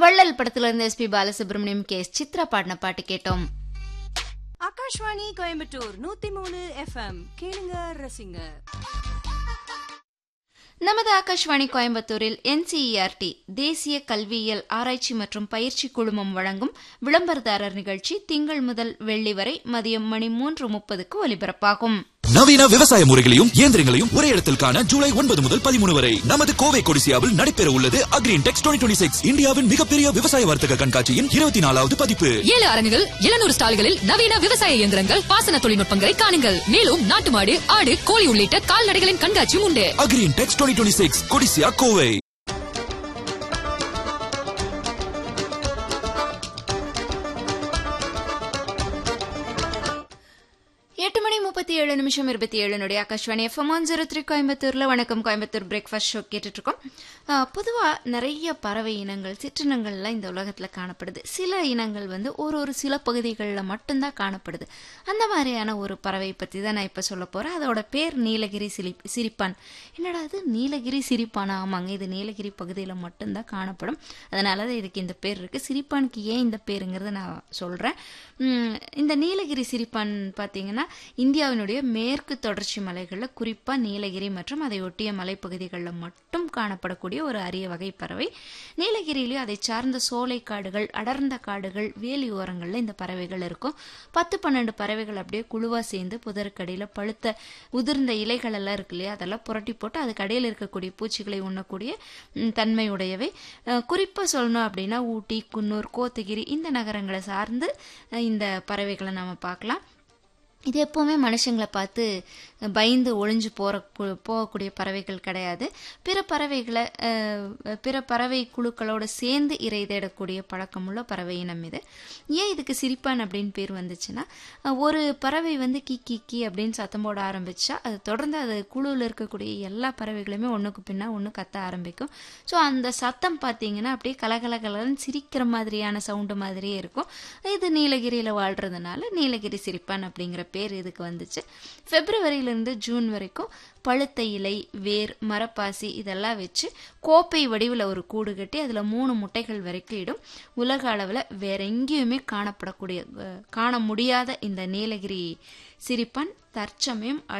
வள்ளல் படத்துல இருந்து SP Balasubrahmanyam K S Chithra பாடின பாட்டு கேட்டோம் ஆகாஷ்வாணி கோயம்புத்தூர் நூத்தி மூணு எஃப்எம் கேளுங்க ரசிங்க நமது ஆகாஷ்வாணி கோயம்புத்தூரில் என்சிஇஆர்டி தேசிய கல்வியியல் ஆராய்ச்சி மற்றும் பயிற்சி குழுமம் வழங்கும் விளம்பரதாரர் நிகழ்ச்சி திங்கள் முதல் வெள்ளி வரை மதியம் மணி மூன்று முப்பதுக்கு ஒலிபரப்பாகும் நவீன விவசாய முறைகளையும் இயந்திரங்களையும் ஒரே இடத்தில் காண ஜூலை ஒன்பது முதல் பதிமூணு வரை நமது கோவை கொடிசியாவில் நடைபெற உள்ளது அக்ரீன் டெக்ஸ் டுவெண்ட்டி சிக்ஸ் இந்தியாவின் மிகப்பெரிய விவசாய வர்த்தக கண்காட்சியின் இருபத்தி நாலாவது பதிப்பு ஏழு அரங்குகள் எழுநூறு ஸ்டால்களில் நவீன விவசாய இயந்திரங்கள் பாசன தொழில்நுட்பங்களை காணுங்கள் மேலும் நாட்டு மாடு ஆடு கோழி உள்ளிட்ட கால்நடைகளின் கண்காட்சியும் உண்டு அக்ரீன் டெக்ஸ் டுவெண்ட்டி சிக்ஸ் கொடிசியா கோவை எட்டு மணி முப்பத்தி ஏழு நிமிஷம் இருபத்தி ஏழு நொடி Akashvani FM one zero three கோயம்புத்தூர்ல வணக்கம் கோயம்புத்தூர் பிரேக்ஃபாஸ்ட் ஷோ கேட்டுட்டு இருக்கோம் ஆஹ், பொதுவா நிறைய பறவை இனங்கள் சிற்றினங்கள்லாம் இந்த உலகத்துல காணப்படுது சில இனங்கள் வந்து ஒரு ஒரு சில பகுதிகளில் மட்டும்தான் காணப்படுது அந்த மாதிரியான ஒரு பறவை பத்தி தான் நான் இப்ப சொல்ல போறேன் அதோட பேர் நீலகிரி சிலி சிரிப்பான் என்னடா அது நீலகிரி சிரிப்பானா ஆமாங்க இது நீலகிரி பகுதியில் மட்டும்தான் காணப்படும் அதனால தான் இதுக்கு இந்த பேர் இருக்கு சிரிப்பானுக்கு ஏன் இந்த பேருங்கிறத நான் சொல்றேன் உம், இந்த நீலகிரி சிரிப்பான் பார்த்தீங்கன்னா இந்தியாவினுடைய மேற்கு தொடர்ச்சி மலைகளில் குறிப்பாக நீலகிரி மற்றும் அதை ஒட்டிய மலைப்பகுதிகளில் மட்டும் காணப்படக்கூடிய ஒரு அரிய வகை பறவை நீலகிரியிலேயும் அதை சார்ந்த சோலை காடுகள் அடர்ந்த காடுகள் வேலி ஓரங்களில் இந்த பறவைகள் இருக்கும் பத்து பன்னெண்டு பறவைகள் அப்படியே குழுவா சேர்ந்து புதருக்கடியில் பழுத்த உதிர்ந்த இலைகள் எல்லாம் இருக்கு இல்லையா அதெல்லாம் புரட்டி போட்டு அதுக்கு அடியில் இருக்கக்கூடிய பூச்சிகளை உண்ணக்கூடிய ம், தன்மை உடையவை அஹ், குறிப்பா சொல்லணும் அப்படின்னா ஊட்டி குன்னூர் கோத்தகிரி இந்த நகரங்களை சார்ந்து அஹ், இந்த பறவைகளை நாம பார்க்கலாம் இது எப்பவுமே மனுஷங்களை பார்த்து பயந்து ஒளிஞ்சு போற கு- போகக்கூடிய பறவைகள் கிடையாது பிற பறவைகளை அஹ், பிற பறவை குழுக்களோட சேர்ந்து இறை தேடக்கூடிய பழக்கமுள்ள பறவை இனம் இது ஏன் இதுக்கு சிரிப்பான் அப்படின்னு பேர் வந்துச்சுன்னா அஹ், ஒரு பறவை வந்து கி கி கி அப்படின்னு சத்தம் போட ஆரம்பிச்சா அது தொடர்ந்து அது குழுவில் இருக்கக்கூடிய எல்லா பறவைகளுமே ஒன்றுக்கு பின்னா ஒன்று கத்த ஆரம்பிக்கும் ஸோ அந்த சத்தம் பார்த்தீங்கன்னா அப்படியே கலகல கலன்னு சிரிக்கிற மாதிரியான சவுண்டு மாதிரியே இருக்கும் இது நீலகிரியில் வாழ்றதுனால நீலகிரி சிரிப்பான் அப்படிங்கிற பேர் இதுக்கு வந்துச்சு பிப்ரவரியிலேருந்து ஜூன் வரைக்கும் பழுத்த இலை வேர் மரப்பாசி இதெல்லாம் வச்சு கோப்பை வடிவில் ஒரு கூடு கட்டி அதில் மூணு முட்டைகள் வரைக்கும் இடும் உலக அளவில் வேற எங்கேயுமே காணப்படக்கூடிய அஹ், காண முடியாத இந்த நீலகிரி சிரிப்பான் தற்சமயம்